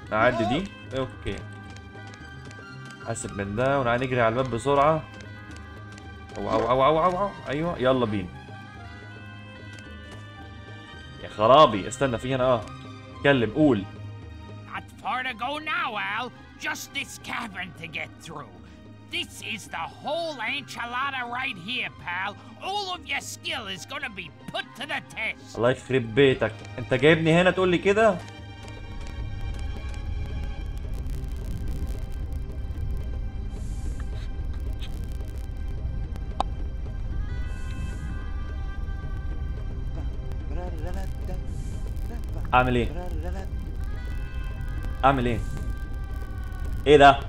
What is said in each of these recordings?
نعدي دي اوكي حاسب من ده ونعالي نجري على الباب بسرعة او او او او او, أو. ايوه يلا بينا يا خرابي استنى في هنا اه اتكلم قول Not far to go now, Al. Just this cavern to get through. This is the whole enchilada right here, pal. All of your skill is gonna be put to the test. الله يخرب بيتك انت جايبني هنا تقول لي كده اعمل ايه اعمل ايه ايه ده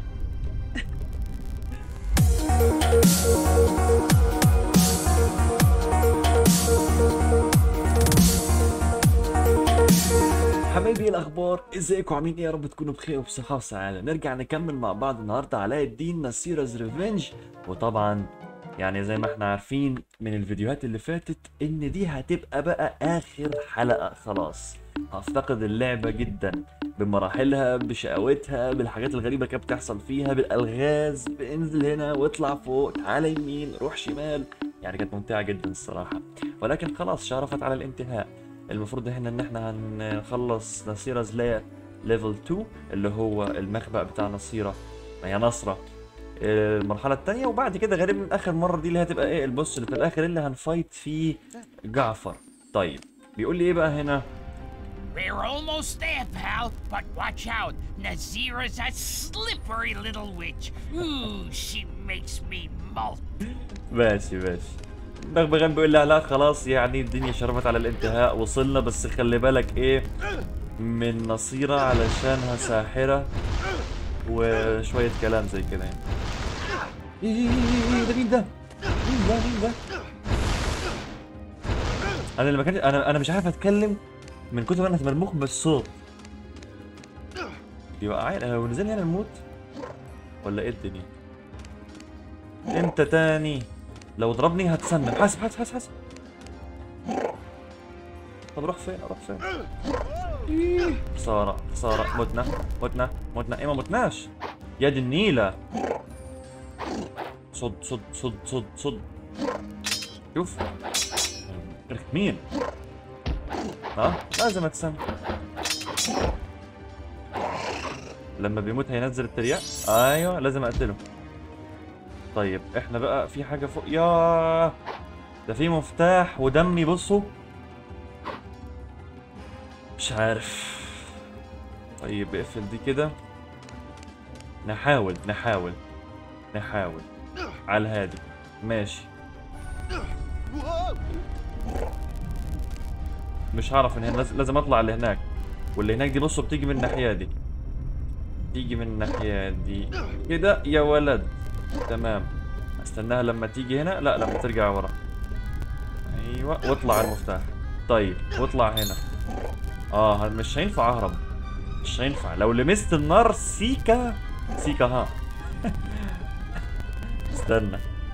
حبايبي إيه الاخبار ازيكم عاملين ايه يا رب تكونوا بخير وبصحه وسعاده نرجع نكمل مع بعض النهارده علاء الدين نصيرز ريفنج وطبعا يعني زي ما احنا عارفين من الفيديوهات اللي فاتت ان دي هتبقى بقى اخر حلقه خلاص هفتقد اللعبه جدا بمراحلها بشقاوتها بالحاجات الغريبه كانت بتحصل فيها بالالغاز بانزل هنا واطلع فوق تعالى يمين روح شمال يعني كانت ممتعه جدا الصراحه ولكن خلاص شرفت على الانتهاء المفروض هنا ان احنا هنخلص نصيرة زلايا ليفل 2 اللي هو المخبأ بتاع نصيرة ما هي نصرة المرحلة التانية وبعد كده غالبا اخر مرة دي اللي هتبقى ايه البوس اللي في الاخر اللي هنفايت فيه جعفر طيب بيقول لي ايه بقى هنا We're almost there, pal. But watch out. Nazira's a slippery little witch. Ooh, she makes me molt. ماشي ماشي بغبغان بيقول لها لا خلاص يعني الدنيا شرفت على الانتهاء وصلنا بس خلي بالك ايه من نصيرة علشانها ساحرة وشوية كلام زي كده يعني ايه ايه ايه ايه ده مين ده؟ مين ده مين ده؟ انا لما كان انا انا مش عارف اتكلم من كتر ما انا مرموق بالصوت يوقعين انا لو نزلنا هنا نموت ولا ايه الدنيا؟ انت تاني لو ضربني هتسنن حاسب حاسب حاسب حاسب طب روح فين اروح فين إيه. خسارة خسارة متنا متنا متنا ايه ما متناش يا دي النيلة صد صد صد صد صد شوف مين ها لازم اتسن لما بيموت هينزل الترياق ايوه لازم اقتله طيب احنا بقى في حاجة فوق يا ده في مفتاح ودمي بصوا مش عارف طيب اقفل دي كده نحاول نحاول نحاول على الهادي ماشي مش هعرف ان هنا لاز- لازم اطلع لهناك واللي هناك دي بصوا بتيجي من الناحية دي تيجي من الناحية دي كده يا ولد تمام استناها لما تيجي هنا لا لما ترجع ورا ايوه واطلع على المفتاح طيب واطلع هنا اه هذا مش هينفع اهرب مش هينفع لو لمست النار سيكا سيكا ها استنى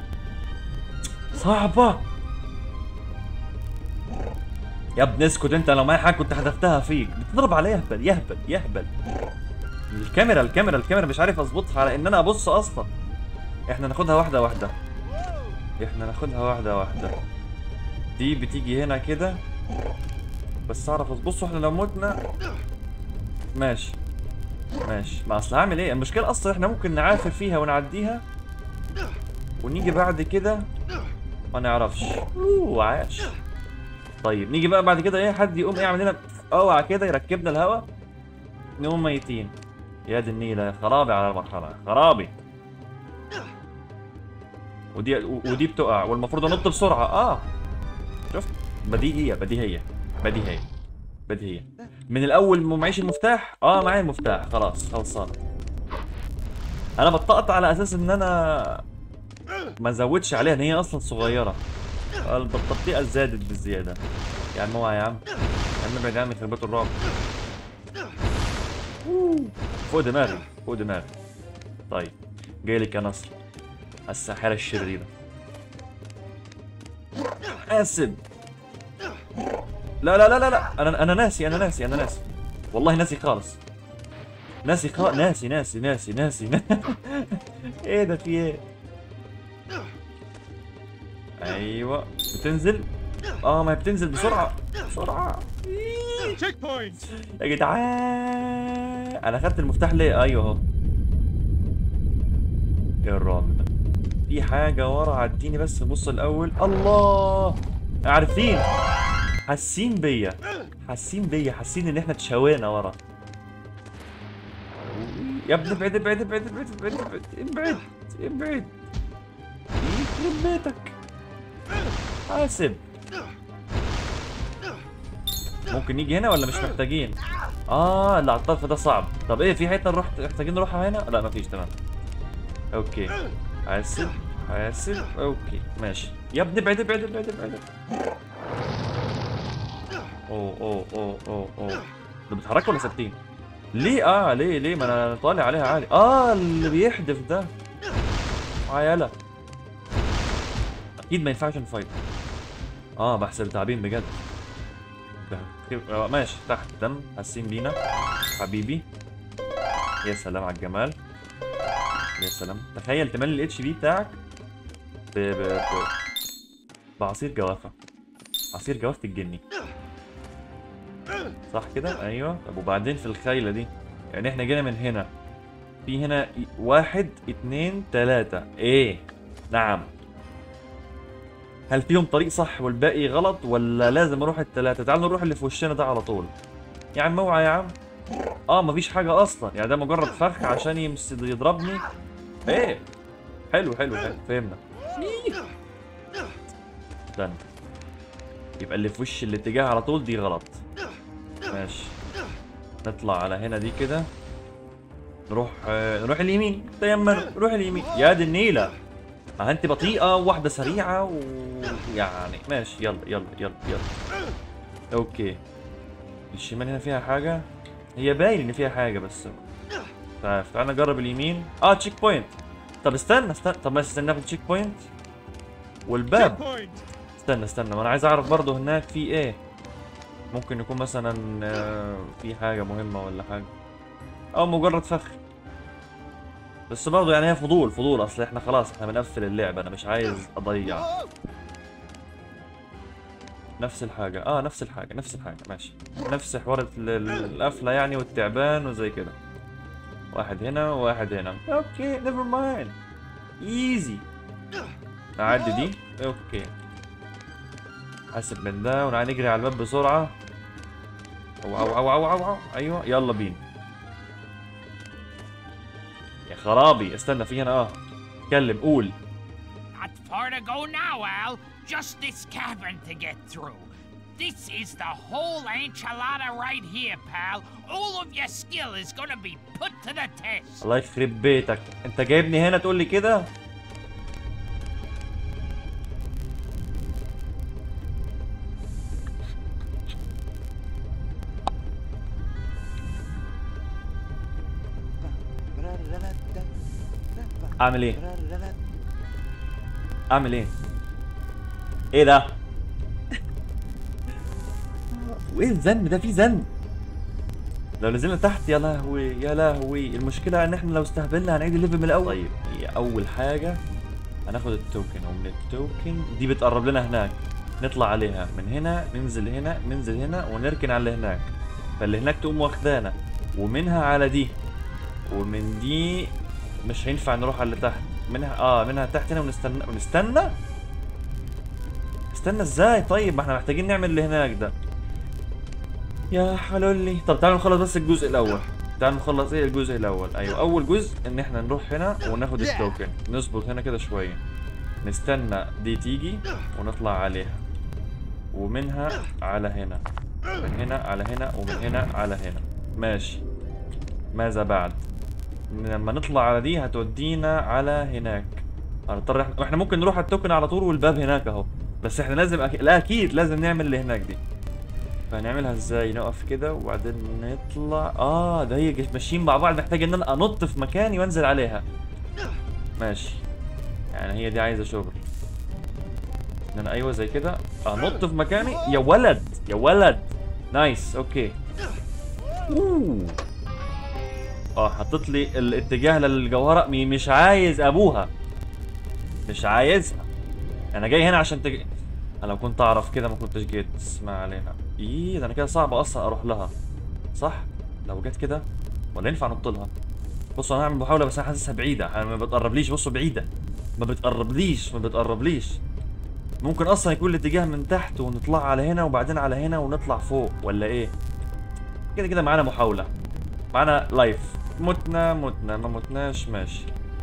صعبة يا ابني اسكت انت لو معايا حاجة كنت حذفتها فيك بتضرب على يهبل يهبل يهبل الكاميرا الكاميرا الكاميرا مش عارف اظبطها على ان انا ابص اصلا احنا ناخدها واحدة واحدة احنا ناخدها واحدة واحدة دي بتيجي هنا كده بس اعرف بصوا احنا لو متنا ماشي ماشي ما اصل هعمل ايه المشكلة اصلا احنا ممكن نعافر فيها ونعديها ونيجي بعد كده ما نعرفش اوه عاش طيب نيجي بقى بعد كده ايه حد يقوم ايه يعمل لنا اوعى كده يركبنا الهوا نقوم ميتين يا دي النيلة خرابي على المرحلة خرابي ودي ودي بتقع والمفروض انط بسرعه اه شفت بديهيه بديهيه بديهيه بديهيه من الاول ما معيش المفتاح اه معايا المفتاح خلاص خلصان انا بطقت على اساس ان انا ما زودش عليها ان هي اصلا صغيره البطيئه زادت بالزياده يا عم اوعى يا عم يا عم ابعد عني خربات الرعب أوه. فوق دماغي فوق دماغي طيب جايلك يا نصر الساحرة الشريرة حاسب لا لا لا لا لا انا انا ناسي انا ناسي انا ناسي والله ناسي خالص ناسي خا... ناسي ناسي ناسي ناسي ايه ده في ايه ايوه بتنزل اه ما هي بتنزل بسرعه بسرعه Check point. يا جدعان انا خدت المفتاح ليه ايوه اهو ايه الرعب ده في حاجه ورا عديني بس بص الاول الله عارفين حاسين بيا حاسين بيا حاسين ان احنا اتشوينا ورا يا ابني ابعد ابعد ابعد ابعد ابعد ابعد ابعد ابعد يخرب بيتك حاسب ممكن نيجي هنا ولا مش محتاجين؟ اه اللي على الطرف ده صعب طب ايه في حته نروح محتاجين نروحها هنا؟ لا مفيش تمام اوكي حاسب حاسب اوكي ماشي يا ابني ابعد ابعد ابعد ابعد اوه اوه اوه اوه اوه ده بيتحركوا ولا ثابتين؟ ليه اه ليه ليه ما انا طالع عليها عالي اه اللي بيحدف ده اه يلا اكيد ما ينفعش نفايت اه بحسب تعبين بجد ده آه، ماشي تحت تم حاسين بينا حبيبي يا سلام على الجمال يا سلام تخيل تملي الاتش بي بتاعك ب... ب... ب... بعصير جوافه عصير جوافه الجني صح كده ايوه طب وبعدين في الخيله دي يعني احنا جينا من هنا في هنا ي- واحد اتنين تلاتة ايه نعم هل فيهم طريق صح والباقي غلط ولا لازم اروح التلاتة تعال نروح اللي في وشنا ده على طول يا عم اوعى يا عم اه مفيش حاجة اصلا يعني ده مجرد فخ عشان يمس يضربني ايه حلو حلو حلو فهمنا استنى يبقى اللي في وش الاتجاه على طول دي غلط ماشي نطلع على هنا دي كده نروح آه، نروح اليمين تيمن نروح اليمين يا دي النيلة ما انت بطيئة وواحدة سريعة ويعني ماشي يلا يلا يلا يلا اوكي الشمال هنا فيها حاجة هي باين ان فيها حاجة بس تعال تعال نجرب اليمين اه تشيك بوينت طب استنى استنى طب ما استنى ناخد تشيك بوينت والباب Check point. استنى استنى ما انا عايز اعرف برضه هناك في ايه ممكن يكون مثلا آه، في حاجة مهمة ولا حاجة او مجرد فخ بس برضه يعني هي فضول فضول اصل احنا خلاص احنا بنقفل اللعبة انا مش عايز اضيع نفس الحاجة اه نفس الحاجة نفس الحاجة ماشي نفس حوار ال- ال- القفلة يعني والتعبان وزي كده واحد هنا وواحد هنا اوكي نيفر مايند ايزي نعدي دي اوكي حاسب من ده ونعال نجري على الباب بسرعة أو أو أو أو أو, أو. أيوه يلا بينا يا خرابي استنى في هنا اه اتكلم قول Not far to go now, Al. Just this cavern to get through. This is the whole enchilada right here, pal. All of your skill is gonna be put to the test. الله يخرب بيتك انت جايبني هنا تقول لي كده اعمل ايه اعمل ايه ايه ده وايه الذنب ده في ذنب لو نزلنا تحت يا لهوي يا لهوي المشكلة ان احنا لو استهبلنا هنعيد الليفل من الاول طيب هي اول حاجة هناخد التوكن ومن التوكن دي بتقرب لنا هناك نطلع عليها من هنا ننزل هنا ننزل هنا ونركن على اللي هناك فاللي هناك تقوم واخدانا ومنها على دي ومن دي مش هينفع نروح على اللي تحت منها اه منها تحت هنا ونستنى ونستنى استنى ازاي طيب ما احنا محتاجين نعمل اللي هناك ده يا حلولي طب تعالوا نخلص بس الجزء الاول تعالوا نخلص ايه الجزء الاول ايوه اول جزء ان احنا نروح هنا وناخد التوكن نظبط هنا كده شويه نستنى دي تيجي ونطلع عليها ومنها على هنا من هنا على هنا ومن هنا على هنا ماشي ماذا بعد لما نطلع على دي هتودينا على هناك هنضطر احنا احنا ممكن نروح على التوكن على طول والباب هناك اهو بس احنا لازم أك... لا اكيد لازم نعمل اللي هناك دي فهنعملها ازاي نقف كده وبعدين نطلع اه ده هي جت- ماشيين مع بعض محتاج ان انا انط في مكاني وانزل عليها ماشي يعني هي دي عايزه شغل ان انا ايوه زي كده انط في مكاني يا ولد يا ولد نايس اوكي اوه اه حطت لي الاتجاه للجوهره مي- مش عايز ابوها مش عايزها انا جاي هنا عشان تج... انا لو كنت اعرف كده ما كنتش جيت اسمع علينا ايه ده انا كده صعب اصلا اروح لها صح لو جت كده ولا ينفع انط لها بصوا انا هعمل محاوله بس انا حاسسها بعيده انا ما بتقربليش بصوا بعيده ما بتقربليش ما بتقربليش ممكن اصلا يكون الاتجاه من تحت ونطلع على هنا وبعدين على هنا ونطلع فوق ولا ايه كده كده معانا محاوله معانا لايف متنا متنا ما متناش ماشي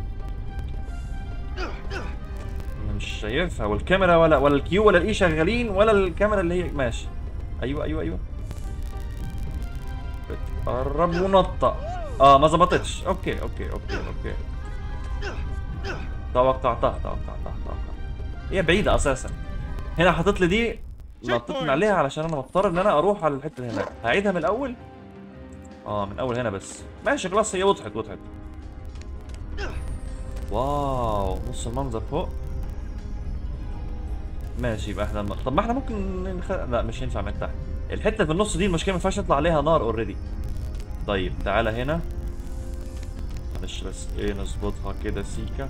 انا مش شايفها والكاميرا ولا ولا الكيو ولا الاي شغالين ولا الكاميرا اللي هي ماشي ايوه ايوه ايوه بتقرب ونطة اه ما ظبطتش اوكي اوكي اوكي اوكي توقعتها توقعتها توقعتها هي بعيدة اساسا هنا حاطط لي دي نطيت من عليها علشان انا مضطر ان انا اروح على الحتة اللي هناك هعيدها من الاول اه من اول هنا بس ماشي خلاص هي وضحت وضحت واو نص المنظر فوق ماشي يبقى احنا طب ما احنا ممكن نخ... لا مش ينفع من تحت الحته في النص دي المشكله ما ينفعش يطلع عليها نار اوريدي طيب تعالى هنا معلش بس ايه نظبطها كده سيكا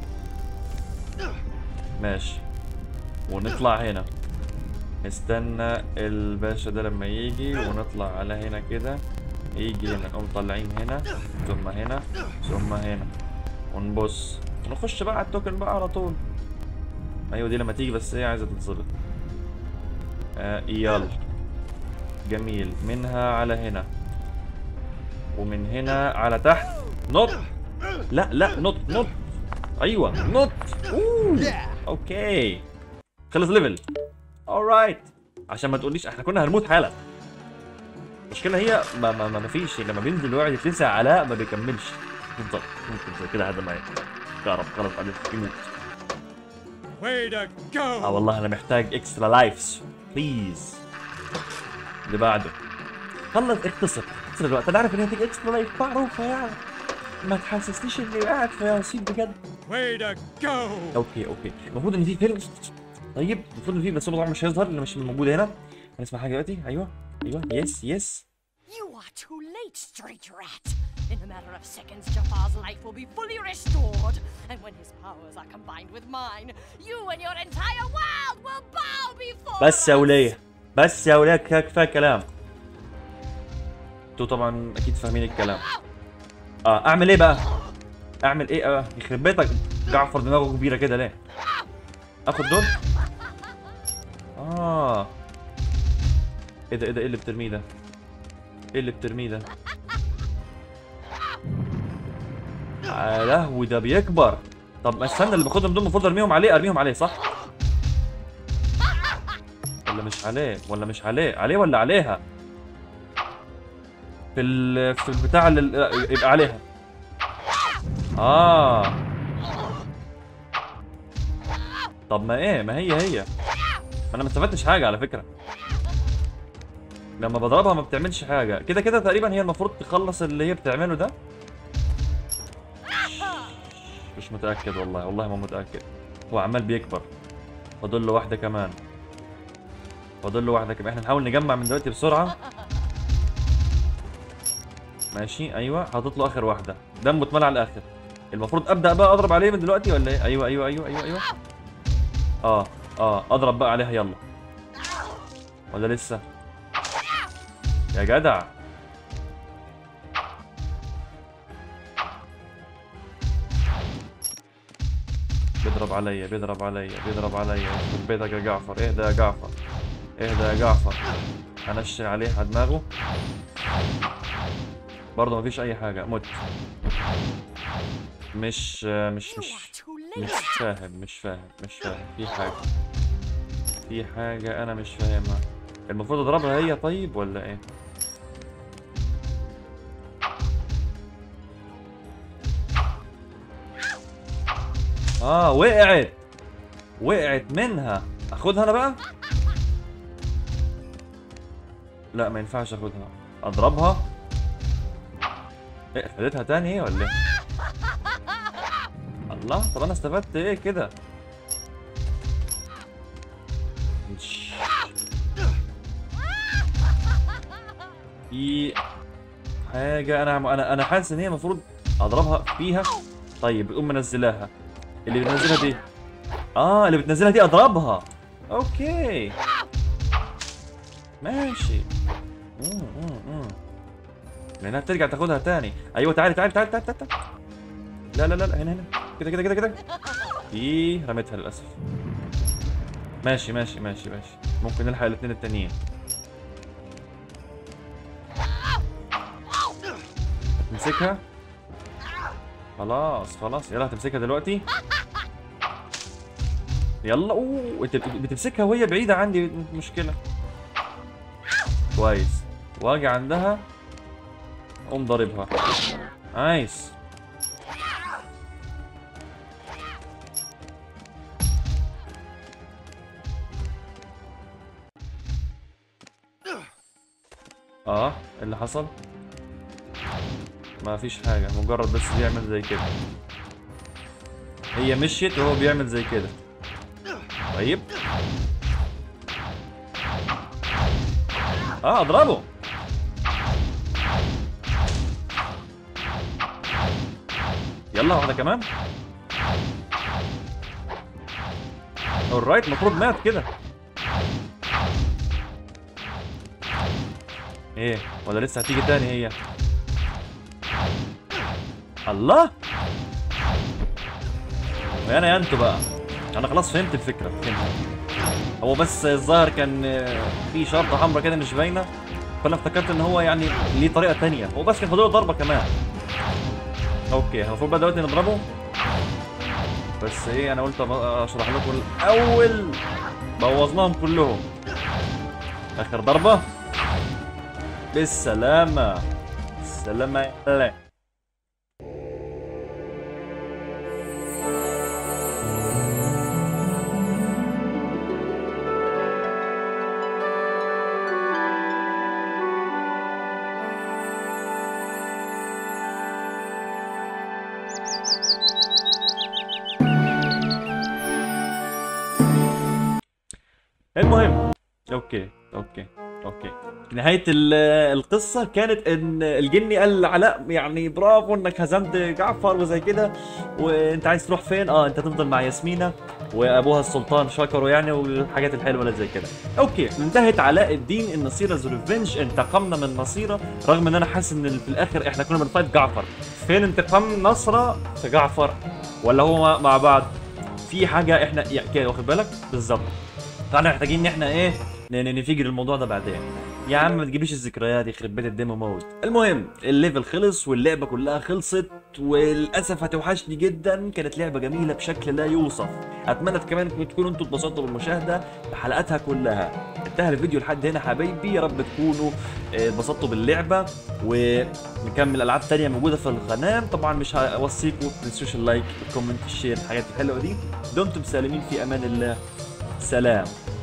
ماشي ونطلع هنا نستنى الباشا ده لما يجي ونطلع على هنا كده يجي هنا نقوم طالعين هنا ثم هنا ثم هنا ونبص ونخش بقى على التوكن بقى على طول ايوه دي لما تيجي بس هي عايزه تتظبط آه يلا جميل منها على هنا ومن هنا على تحت نط لا لا نط نط ايوه نط أوه. اوكي خلص ليفل alright عشان ما تقوليش احنا كنا هنموت حالا المشكله هي ما ما ما ما فيش لما بينزل ويقعد يتلسع علاء ما بيكملش بالضبط ممكن زي كده هذا ما يعرف خلاص بعدين يموت Way to go! اه والله انا محتاج اكسترا لايفز بليز اللي بعده خلص اختصر اختصر الوقت انا عارف ان هي تيجي اكسترا لايف معروفه يعني ما تحسسنيش اني قاعد في ياسين بجد Way to go! اوكي اوكي المفروض ان في فيلم طيب المفروض ان في بس هو طبعا مش هيظهر اللي مش موجود هنا هنسمع حاجه دلوقتي ايوه ايوه يس يس You are too late, Street Rat. In a matter of seconds, Jafar's life will be fully restored. And when his powers are combined with mine, you and your entire world will bow before بس يا us. وليه بس يا وليه كفايه كفايه كلام انتوا طبعا اكيد فاهمين الكلام اه اعمل ايه بقى اعمل ايه اه يخرب بيتك جعفر دماغه كبيره كده ليه اخد دول اه ايه ده ايه ده ايه اللي بترميه ده ايه اللي بترميه ده آه لهوي ده بيكبر طب ما استنى اللي باخدهم دول المفروض ارميهم عليه ارميهم عليه صح ولا مش عليه ولا مش عليه عليه ولا عليها في ال في البتاع اللي لا، يبقى عليها اه طب ما ايه ما هي هي ما انا ما استفدتش حاجه على فكره لما بضربها ما بتعملش حاجه كده كده تقريبا هي المفروض تخلص اللي هي بتعمله ده مش متاكد والله والله ما متاكد هو عمال بيكبر فاضل له واحده كمان فاضل له واحده كمان احنا نحاول نجمع من دلوقتي بسرعه ماشي ايوه حاطط له اخر واحده دمه اتملى على الاخر المفروض ابدا بقى اضرب عليه من دلوقتي ولا ايه ايوه ايوه ايوه ايوه ايوه اه اه اضرب بقى عليها يلا ولا لسه يا جدع بيضرب عليا بيضرب عليا بيضرب عليا يخرب بيتك يا جعفر اهدى يا جعفر اهدى يا جعفر انشن عليه على دماغه برضه مفيش اي حاجه مت مش مش You مش are too مش late. فاهم مش فاهم مش فاهم في حاجه في حاجه انا مش فاهمها المفروض اضربها هي طيب ولا ايه اه وقعت وقعت منها اخدها انا بقى لا ما ينفعش اخدها اضربها ايه خدتها تاني ايه ولا ايه الله طب انا استفدت ايه كده مش- في حاجه انا انا انا حاسس ان هي المفروض اضربها فيها طيب يقوم منزلاها اللي بتنزلها دي اه اللي بتنزلها دي اضربها اوكي ماشي مم، مم، مم. لانها بترجع تاخدها تاني ايوه تعالي تعالي تعالي تعالي, تعالي. لا لا لا لا، هنا هنا كده كده كده كده ايه رميتها للاسف ماشي ماشي ماشي ماشي ممكن نلحق الاثنين التانيين هتمسكها خلاص خلاص يلا هتمسكها دلوقتي يلا اوه انت بت- بتمسكها وهي بعيدة عندي مشكلة كويس واجي عندها اقوم ضاربها نايس اه إيه اللي حصل ما فيش حاجة مجرد بس بيعمل زي كده هي مشيت وهو بيعمل زي كده طيب اه اضربه يلا واحدة كمان alright المفروض مات كده ايه ولا لسه هتيجي تاني هي الله وانا يا انتوا بقى انا خلاص فهمت الفكره فهمت هو بس الظاهر كان آه، في شرطه حمراء كده مش باينه فانا افتكرت ان هو يعني ليه طريقه تانية هو بس كان فاضل له ضربه كمان اوكي المفروض بقى دلوقتي نضربه بس ايه انا قلت أبقى اشرح لكم الاول بوظناهم كلهم اخر ضربه بالسلامه السلامه يلا المهم اوكي اوكي اوكي نهاية ال- القصة كانت ان الجني قال لعلاء يعني برافو انك هزمت جعفر وزي كده وانت عايز تروح فين؟ اه انت تفضل مع ياسمينة وابوها السلطان شكره يعني والحاجات الحلوه اللي زي كده. اوكي انتهت علاء الدين النصيرة ريفنج انتقمنا من نصيرة رغم ان انا حاسس ان في الاخر احنا كنا بنفايت جعفر. فين انتقام نصرة في جعفر؟ ولا هو مع بعض؟ في حاجة احنا يعني كده واخد بالك؟ بالظبط. فاحنا محتاجين ان احنا ايه ن- ن- نفجر الموضوع ده بعدين يا عم ما تجيبيش الذكريات يخرب بيت الديمو مود المهم الليفل خلص واللعبه كلها خلصت وللاسف هتوحشني جدا كانت لعبه جميله بشكل لا يوصف اتمنى كمان تكونوا انتوا اتبسطتوا بالمشاهده بحلقاتها كلها انتهى الفيديو لحد هنا حبايبي يا رب تكونوا آه، اتبسطتوا باللعبه ونكمل العاب تانية موجوده في القناه طبعا مش هوصيكم ما تنسوش اللايك الكومنت الشير الحاجات الحلوه دي دمتم سالمين في امان الله سلام